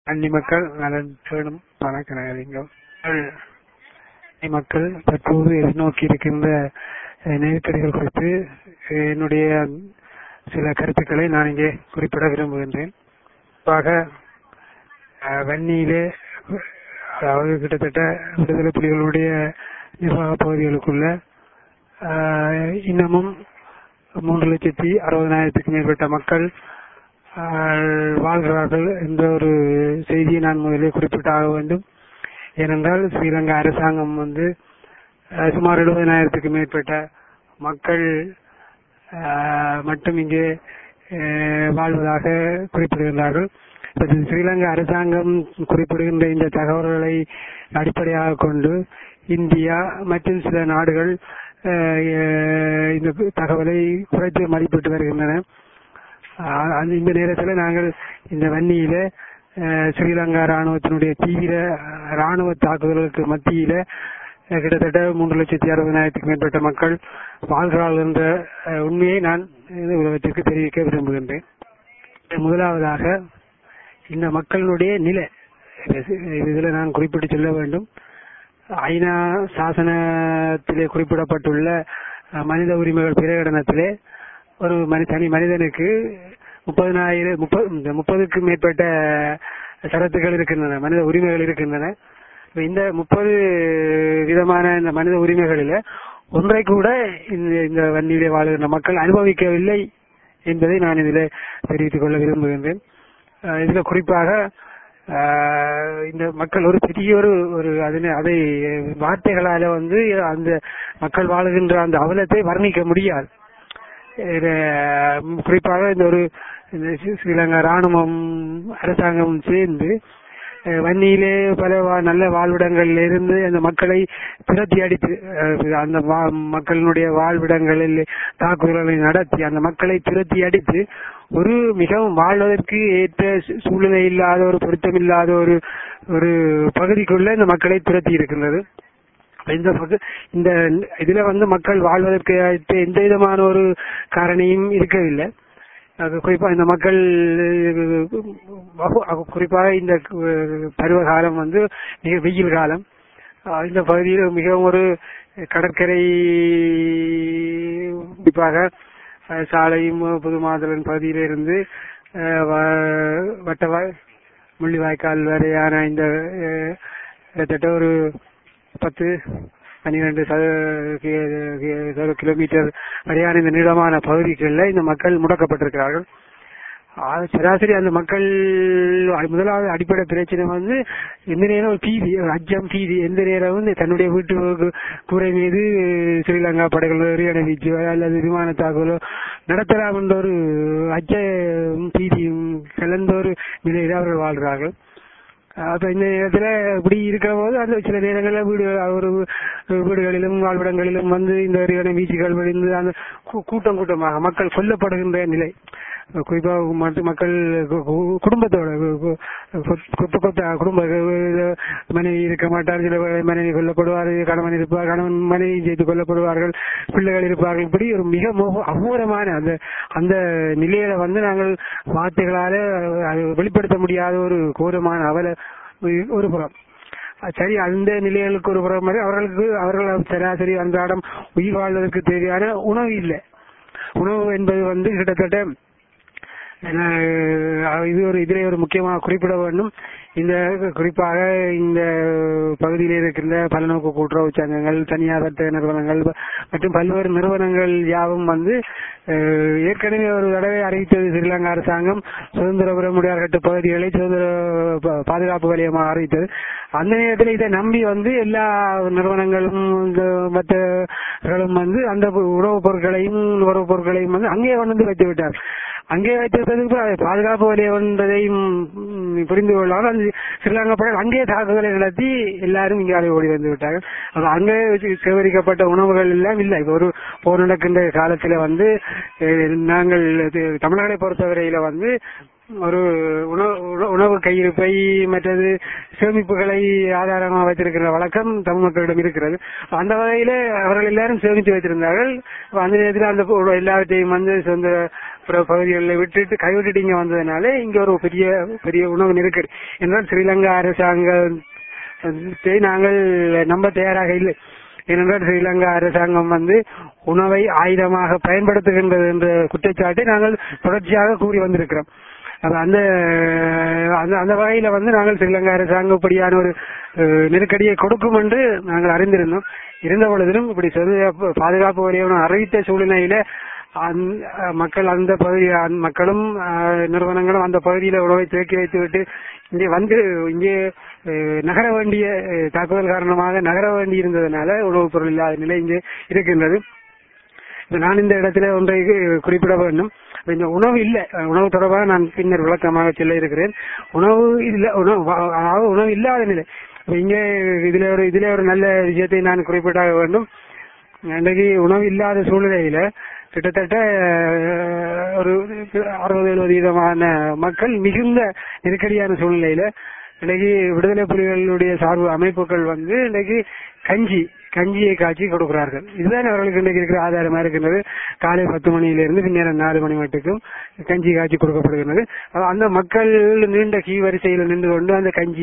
அன்னி மக்கள் நலன் பேணும் வணக்கங்கள் மக்கள் தற்போது எதிர்நோக்கி இருக்கின்ற அஹ், நெருக்கடிகள் குறித்து அஹ், என்னுடைய சில கருத்துக்களை நான் இங்கே குறிப்பிட விரும்புகின்றேன் குறிப்பாக அஹ், வன்னியிலே அதாவது கிட்டத்தட்ட விடுதலை புலிகளுடைய நிர்வாக பகுதிகளுக்குள்ள அஹ், இன்னமும் மூன்று லட்சத்தி அறுபதனாயிரத்துக்கும் மேற்பட்ட மக்கள் ஆஹ், வாழ்கிறார்கள் என்ற ஒரு செய்தியை நான் முதலில் குறிப்பிட்டாக வேண்டும் ஏனென்றால் ஸ்ரீலங்கா அரசாங்கம் வந்து அஹ், சுமார் எழுபதனாயிரத்துக்கு மேற்பட்ட மக்கள் ஆஹ், மட்டும் இங்கே அஹ், வாழ்வதாக குறிப்பிடுகின்றார்கள் இப்ப இந்த ஸ்ரீலங்கா அரசாங்கம் குறிப்பிடுகின்ற இந்த தகவல்களை அடிப்படையாக கொண்டு இந்தியா மற்றும் சில நாடுகள் அஹ், இந்த தகவலை குறைத்து மதிப்பிட்டு வருகின்றன ஆஹ் அந்த இந்த நேரத்தில் நாங்கள் இந்த வன்னியில அஹ், ஸ்ரீலங்கா ராணுவத்தினுடைய தீவிர அஹ், ராணுவ தாக்குதலுக்கு மத்தியில அஹ், கிட்டத்தட்ட மூன்று லட்சத்தி அறுபதனாயிரத்துக்கு மேற்பட்ட மக்கள் வாழ்கிறார்கள் என்ற அஹ், உண்மையை நான் இந்த உலகத்திற்கு தெரிவிக்க விரும்புகின்றேன் முதலாவதாக இந்த மக்களுடைய நிலை இதில் நான் குறிப்பிட்டு சொல்ல வேண்டும் ஐநா சாசனத்திலே குறிப்பிடப்பட்டுள்ள அஹ், மனித உரிமைகள் பிரகடனத்திலே ஒரு மனி தனி மனிதனுக்கு முப்பதனாயிரம் முப்பது இந்த முப்பதுக்கும் மேற்பட்ட சரத்துகள் இருக்கின்றன மனித உரிமைகள் இருக்கின்றன இப்ப இந்த முப்பது விதமான இந்த மனித உரிமைகளில ஒன்றை கூட இந்த இந்த வன்னியிலே வாழுகின்ற மக்கள் அனுபவிக்கவில்லை என்பதை நான் இதில் தெரிவித்துக் கொள்ள விரும்புகின்றேன் அஹ் இதுல குறிப்பாக அஹ் இந்த மக்கள் ஒரு பெரிய ஒரு ஒரு அதனை அதை வார்த்தைகளால வந்து அந்த மக்கள் வாழுகின்ற அந்த அவலத்தை வர்ணிக்க முடியாது இது, குறிப்பாக இந்த ஒரு இந்த ஸ்ரீ- ஸ்ரீலங்கா ராணுவம் அரசாங்கம் சேர்ந்து அஹ், வன்னியிலே பல வா- நல்ல வாழ்விடங்களில் இருந்து அந்த மக்களை துரத்தி அடித்து அஹ், அந்த வா- மக்களினுடைய வாழ்விடங்களில் தாக்குதல்களை நடத்தி அந்த மக்களை துரத்தி அடித்து ஒரு மிகவும் வாழ்வதற்கு ஏற்ற சூ- சூழ்நிலை இல்லாத ஒரு பொருத்தமில்லாத ஒரு ஒரு பகுதிக்குள்ள இந்த மக்களை துரத்தி இருக்கின்றது இந்த பக்க- இந்த இதுல வந்து மக்கள் வாழ்வதற்கு ஏற்ற எந்த விதமான ஒரு காரணியும் இருக்கவில்லை அது குறிப்பா இந்த மக்கள் அஹ், அஹ், குறிப்பாக இந்த அஹ், பருவ காலம் வந்து மிக வெயில் காலம் அஹ், இந்த பகுதியில் மிகவும் ஒரு கடற்கரை குறிப்பாக அஹ், சாலையும் புதுமாதலன் பகுதியிலிருந்து அஹ், வ- வட்டவாய் முள்ளிவாய்க்கால் வரையான இந்த அஹ், கிட்டத்தட்ட ஒரு பத்து பன்னிரண்டு சத- கி- கி- சதுர கிலோமீட்டர் வரையான இந்த நீளமான பகுதிகளில் இந்த மக்கள் முடக்கப்பட்டிருக்கிறார்கள் ஆ, சராசரி அந்த மக்கள் முதலாவது அடிப்படை பிரச்சனை வந்து எந்த நேரம் ஒரு பீதி ஒரு அச்சம் பீதி எந்த நேரம் வந்து தன்னுடைய வீட்டு கு- கூரை மீது ஸ்ரீலங்கா படைகள் எறியணை வீச்சோ அல்லது விமான தாக்குதலோ நடத்தலாம் என்ற ஒரு அச்ச பீதியும் கலந்த ஒரு நிலையில் அவர்கள் வாழ்கிறார்கள் அப்ப இந்த நேரத்துல இப்படி இருக்கிற போது அந்த சில நேரங்களில் வீடு ஒரு வீடுகளிலும் வாழ்விடங்களிலும் வந்து இந்த வரியான வீச்சுகள் விழுந்து அந்த கூ- கூட்டம் கூட்டமாக மக்கள் கொல்லப்படுகின்ற நிலை குறிப்பாக மற்ற மக்கள் கு- கு- குடும்பத்தோட கு- கு- கொத்- கொத்து கொத்த குடும்ப மனைவி இருக்க மாட்டார் சில வேளை மனைவி கொல்லப்படுவார் கணவன் இருப்பார் கணவன் மனைவி செய்து கொல்லப்படுவார்கள் பிள்ளைகள் இருப்பார்கள் இப்படி ஒரு மிக மோக- அகோரமான அந்த அந்த நிலையில வந்து நாங்கள் வார்த்தைகளால அது வெளிப்படுத்த முடியாத ஒரு கோரமான அவல ஒரு புறம் அது சரி அந்த நிலைகளுக்கு ஒரு புறம் மாதிரி அவர்களுக்கு அவர்கள் சராசரி அன்றாடம் உயிர் வாழ்வதற்கு தேவையான உணவு இல்லை உணவு என்பது வந்து கிட்டத்தட்ட அஹ், இது ஒரு இதிலே ஒரு முக்கியமாக குறிப்பிட வேண்டும் இந்த குறிப்பாக இந்த பகுதியில் இருக்கின்ற பல்நோக்கு கூட்டுறவு சங்கங்கள் தனியார் வர்த்தக நிறுவனங்கள் மற்றும் பல்வேறு நிறுவனங்கள் யாவும் வந்து அஹ், ஏற்கனவே ஒரு தடவை அறிவித்தது ஸ்ரீலங்கா அரசாங்கம் சுதந்திர பிரமுடியார் கட்டு பகுதிகளை சுதந்திர ப- பாதுகாப்பு வலயமாக அறிவித்தது அந்த நேரத்தில் இதை நம்பி வந்து எல்லா நிறுவனங்களும் இந்த மற்றவர்களும் வந்து அந்த உணவுப் பொருட்களையும் உணவுப் பொருட்களையும் வந்து அங்கே கொண்டு வந்து வைத்து விட்டார் அங்கே வைத்திருப்பதற்கு அது பாதுகாப்பு வலயம் என்பதையும் ம், புரிந்து கொள்ளாமல் அந்த ஸ்ரீலங்கா படைகள் அங்கே தாக்குதலை நடத்தி எல்லாரும் இங்கே ஓடி வந்து விட்டார்கள் அப்ப அங்கே வச்சு சேகரிக்கப்பட்ட உணவுகள் எல்லாம் இல்லை இப்ப ஒரு போர் நடக்கின்ற காலத்துல வந்து அஹ், நாங்கள் இது தமிழர்களை பொறுத்தவரையில வந்து ஒரு உணவு உண- உணவு கையிருப்பை மற்றது சேமிப்புகளை ஆதாரமாக வைத்திருக்கிற வழக்கம் தமிழ் மக்களிடம் இருக்கிறது அந்த வகையிலே அவர்கள் எல்லாரும் சேமித்து வைத்திருந்தார்கள் அந்த நேரத்தில் அந்த பொ- எல்லாவற்றையும் வந்து சொந்த பிற பகுதிகளில் விட்டுட்டு கைவிட்டுட்டு இங்க வந்ததுனால இங்க ஒரு பெரிய பெரிய உணவு நெருக்கடி என்றால் ஸ்ரீலங்கா அரசாங்கத்தை நாங்கள் நம்ப தயாராக இல்லை ஏனென்றால் ஸ்ரீலங்கா அரசாங்கம் வந்து உணவை ஆயுதமாக பயன்படுத்துகின்றது என்ற குற்றச்சாட்டை நாங்கள் தொடர்ச்சியாக கூறி வந்திருக்கிறோம் அப்ப அந்த அந்த அந்த வகையில வந்து நாங்கள் ஸ்ரீலங்கா அரசாங்கம் இப்படியான ஒரு அஹ், நெருக்கடியை கொடுக்கும் என்று நாங்கள் அறிந்திருந்தோம் இருந்த பொழுதிலும் இப்படி பாதுகாப்பு பாதுகாப்பு வரையான அறிவித்த சூழ்நிலையில அந்த மக்கள் அந்த பகுதி அந்த மக்களும் அஹ், நிறுவனங்களும் அந்த பகுதியில உணவை தேக்கி வைத்துவிட்டு இங்கே வந்து இங்கே அஹ், நகர வேண்டிய அஹ், தாக்குதல் காரணமாக நகர வேண்டி இருந்ததுனால உணவுப் பொருள் இல்லாத நிலை இங்கே இருக்கின்றது இப்ப நான் இந்த இடத்துல ஒன்றை குறிப்பிட வேண்டும் இப்ப இந்த உணவு இல்ல அஹ் உணவு தொடர்பாக நான் பின்னர் விளக்கமாக சொல்ல இருக்கிறேன் உணவு இல்ல உணவு வா- அதாவது உணவு இல்லாத நிலை இப்ப இங்க இதுல ஒரு இதுல ஒரு நல்ல விஷயத்தை நான் குறிப்பிட்டாக வேண்டும் இன்றைக்கு உணவு இல்லாத சூழ்நிலையில கிட்டத்தட்ட அஹ், ஒரு அறுபது எழுபது வீதமான மக்கள் மிகுந்த நெருக்கடியான சூழ்நிலையில இன்னைக்கு விடுதலை புலிகளுடைய சார்பு அமைப்புகள் வந்து இன்னைக்கு கஞ்சி கஞ்சியை காய்ச்சி கொடுக்கிறார்கள் இதுதான் அவர்களுக்கு இன்றைக்கு இருக்கிற ஆதாரமா இருக்கின்றது காலை பத்து மணியிலிருந்து பின்னர் நாலு மணி மட்டுக்கும் கஞ்சி காய்ச்சி கொடுக்கப்படுகிறது அந்த மக்கள் நீண்ட கீ வரிசையில் நின்று கொண்டு அந்த கஞ்சி